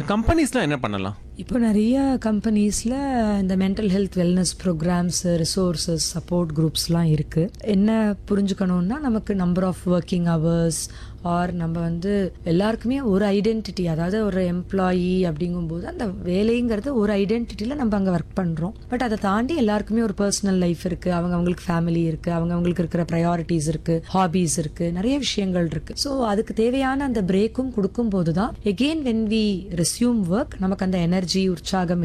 கம்பெனிஸ்லாம் என்ன பண்ணலாம் இப்போ நிறைய கம்பெனிஸில் இந்த mental health wellness programs resources support குரூப்ஸ்லாம் இருக்குது என்ன புரிஞ்சுக்கணும்னா நமக்கு number of working hours are நம்ம வந்து எல்லாருக்குமே ஒரு ஐடென்டிட்டி அதாவது ஒரு எம்ப்ளாயி அப்படிங்கும்போது அந்த வேலைங்கிறது ஒரு ஐடென்டிட்டியில் நம்ம அங்கே ஒர்க் பண்ணுறோம் பட் அதை தாண்டி எல்லாருக்குமே ஒரு பர்சனல் லைஃப் இருக்குது அவங்க அவங்களுக்கு ஃபேமிலி இருக்குது அவங்க அவங்களுக்கு இருக்கிற ப்ரையாரிட்டிஸ் இருக்குது ஹாபீஸ் இருக்குது நிறைய விஷயங்கள் இருக்குது ஸோ அதுக்கு தேவையான அந்த பிரேக்கும் கொடுக்கும் போது தான் again when we resume work நமக்கு அந்த எனர்ஜி உற்சாகம்